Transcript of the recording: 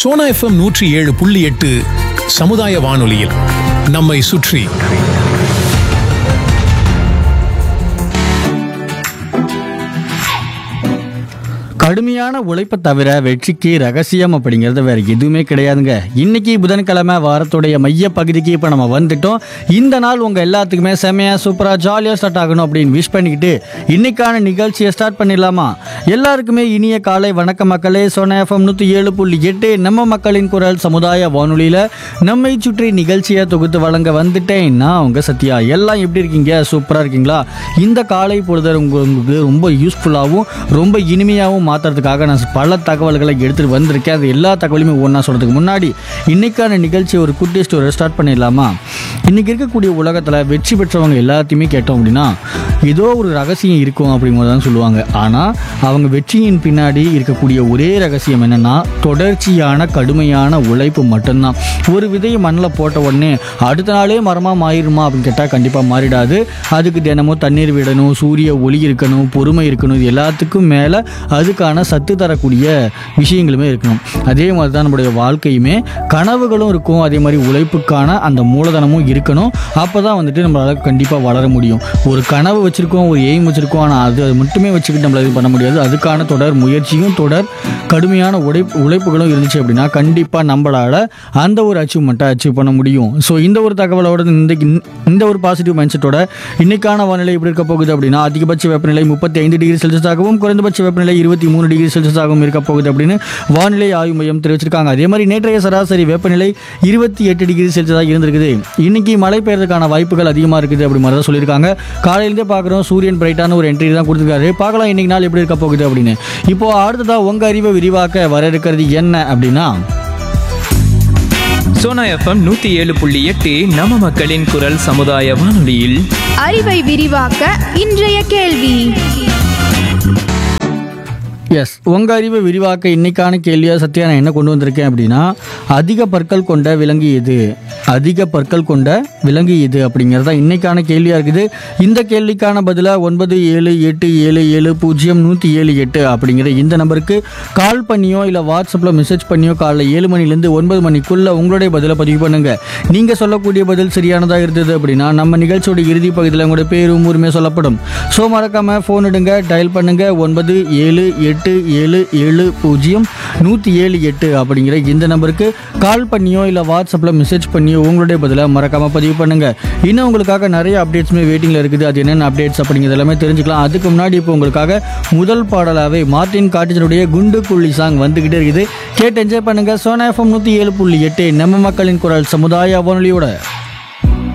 Sona FM நூற்றி ஏழு புள்ளி எட்டு சமுதாய வானொலியில் நம்மை சுற்றி கடுமையான உழைப்பை தவிர வெற்றிக்கு ரகசியம் அப்படிங்கிறது வேற எதுவுமே கிடையாதுங்க இன்னைக்கு புதன்கிழமை வாரத்துடைய மைய பகுதிக்கு இப்போ நம்ம வந்துட்டோம் இந்த நாள் உங்க எல்லாத்துக்குமே செமையா சூப்பரா ஜாலியாக ஸ்டார்ட் ஆகணும் அப்படின்னு விஷ் பண்ணிக்கிட்டு இன்னைக்கான நிகழ்ச்சியை ஸ்டார்ட் பண்ணிடலாமா எல்லாருக்குமே இனிய காலை வணக்க மக்களே சோனா எஃப்எம் நூற்றி ஏழு புள்ளி எட்டு நம்ம மக்களின் குரல் சமுதாய வானொலியில் நம்மை சுற்றி நிகழ்ச்சியை தொகுத்து வழங்க வந்துட்டேன் நான் உங்க சத்யா எல்லாம் எப்படி இருக்கீங்க சூப்பராக இருக்கீங்களா இந்த காலை பொழுது உங்களுக்கு ரொம்ப யூஸ்ஃபுல்லாகவும் ரொம்ப இனிமையாகவும் மாற்றுறதுக்காக நான் பல தகவல்களை எடுத்துகிட்டு வந்திருக்கேன் அது எல்லா தகவலையுமே ஒன்றா சொல்கிறதுக்கு முன்னாடி இன்னைக்கான நிகழ்ச்சி ஒரு குட்டி ஸ்டோரி ஸ்டார்ட் பண்ணிடலாமா இன்னைக்கு இருக்கக்கூடிய உலகத்தில் வெற்றி பெற்றவங்க எல்லாத்தையுமே கேட்டோம் அப்படின்னா ஏதோ ஒரு ரகசியம் இருக்கும் அப்படிங்கிறது தான் சொல்லுவாங்க ஆனால் அவங்க வெற்றியின் பின்னாடி இருக்கக்கூடிய ஒரே ரகசியம் என்னன்னா தொடர்ச்சியான கடுமையான உழைப்பு மட்டும்தான் ஒரு விதையை மண்ணில் போட்ட உடனே அடுத்த நாளே மரமாக மாறிடுமா அப்படின்னு கேட்டால் கண்டிப்பாக மாறிடாது அதுக்கு தினமும் தண்ணீர் விடணும் சூரிய ஒளி இருக்கணும் பொறுமை இருக்கணும் இது எல்லாத்துக்கும் மேலே அதுக்கான சத்து தரக்கூடிய விஷயங்களுமே இருக்கணும் அதே மாதிரி தான் நம்மளுடைய வாழ்க்கையுமே கனவுகளும் இருக்கும் அதே மாதிரி உழைப்புக்கான அந்த மூலதனமும் இருக்கணும் அப்போ தான் வந்துட்டு நம்மளால் கண்டிப்பாக வளர முடியும் ஒரு கனவு வச்சுருக்கோம் ஒரு எய்ம் வச்சுருக்கோம் ஆனால் அது அது மட்டுமே வச்சுக்கிட்டு நம்மளால் இது பண்ண முடியாது அதுக்கான தொடர் முயற்சியும் தொடர் கடுமையான உழைப்பு உழைப்புகளும் இருந்துச்சு அப்படின்னா கண்டிப்பாக நம்மளால் அந்த ஒரு அச்சீவ்மெண்ட்டை அச்சீவ் பண்ண முடியும் ஸோ இந்த ஒரு தகவலோட இந்த இந்த ஒரு பாசிட்டிவ் மைண்ட் செட்டோட இன்னைக்கான வானிலை எப்படி இருக்க போகுது அப்படின்னா அதிகபட்ச வெப்பநிலை முப்பத்தி ஐந்து டிகிரி செல்சியஸாகவும் குறைந்தபட்ச வெப்பநிலை இருபத்தி மூணு டிகிரி செல்சியஸாகவும் இருக்க போகுது அப்படின்னு வானிலை ஆய்வு மையம் தெரிவிச்சிருக்காங்க அதே மாதிரி நேற்றைய சராசரி வெப்பநிலை இருபத்தி எட்டு டிகிரி செல்சியஸாக இருந்திருக்குது இன்னைக்கு மழை பெய்யறதுக்கான வாய்ப்புகள் அதிகமாக இருக்குது அப்படி மாதிரி தான் சொல்லியிருக்காங்க காலையிலேருந்தே பார்க்குறோம் சூரியன் பிரைட்டான ஒரு என்ட்ரி தான் கொடுத்துருக்காரு பார்க்கலாம் இன்னைக்கு நாள் எப்படி இருக்க போகுது அப்படின்னு இப்போ அடுத்ததா உங்க அறிவை விரிவாக்க வர இருக்கிறது என்ன அப்படின்னா சோனா எஃப்எம் நூத்தி ஏழு புள்ளி எட்டு நம்ம மக்களின் குரல் சமுதாய வானொலியில் அறிவை விரிவாக்க இன்றைய கேள்வி எஸ் உங்கள் அறிவை விரிவாக்க இன்னைக்கான கேள்வியாக சத்யா நான் என்ன கொண்டு வந்திருக்கேன் அப்படின்னா அதிக பற்கள் கொண்ட விலங்கு எது அதிக பற்கள் கொண்ட விலங்கு எது அப்படிங்கிறது தான் இன்னைக்கான கேள்வியாக இருக்குது இந்த கேள்விக்கான பதிலாக ஒன்பது ஏழு எட்டு ஏழு ஏழு பூஜ்ஜியம் நூற்றி ஏழு எட்டு அப்படிங்கிற இந்த நம்பருக்கு கால் பண்ணியோ இல்லை வாட்ஸ்அப்பில் மெசேஜ் பண்ணியோ காலைல ஏழு மணிலேருந்து ஒன்பது மணிக்குள்ளே உங்களுடைய பதிலை பதிவு பண்ணுங்கள் நீங்கள் சொல்லக்கூடிய பதில் சரியானதாக இருந்தது அப்படின்னா நம்ம நிகழ்ச்சியோட இறுதி பகுதியில் உங்களுடைய பேரும் ஊருமே சொல்லப்படும் ஸோ மறக்காமல் ஃபோன் எடுங்க டயல் பண்ணுங்க ஒன்பது ஏழு எட்டு ஏழு ஏழு பூஜ்ஜியம் நூற்றி ஏழு எட்டு அப்படிங்கிற இந்த நம்பருக்கு கால் பண்ணியோ இல்லை வாட்ஸ்அப்பில் மெசேஜ் பண்ணியோ உங்களுடைய பதிலை மறக்காமல் பதிவு பண்ணுங்க இன்னும் உங்களுக்காக நிறைய அப்டேட்ஸுமே வெயிட்டிங்கில் இருக்குது அது என்னென்ன அப்டேட்ஸ் அப்படிங்கிறது எல்லாமே தெரிஞ்சுக்கலாம் அதுக்கு முன்னாடி இப்போ உங்களுக்காக முதல் பாடலாகவே மார்டின் காட்டேஜனுடைய குண்டு புள்ளி சாங் வந்துக்கிட்டே இருக்குது கேட்டு என்ஜாய் பண்ணுங்க சோனா எஃப்எம் நூற்றி ஏழு புள்ளி எட்டு நம்ம மக்களின் குரல் சமுதாய வானொலியோட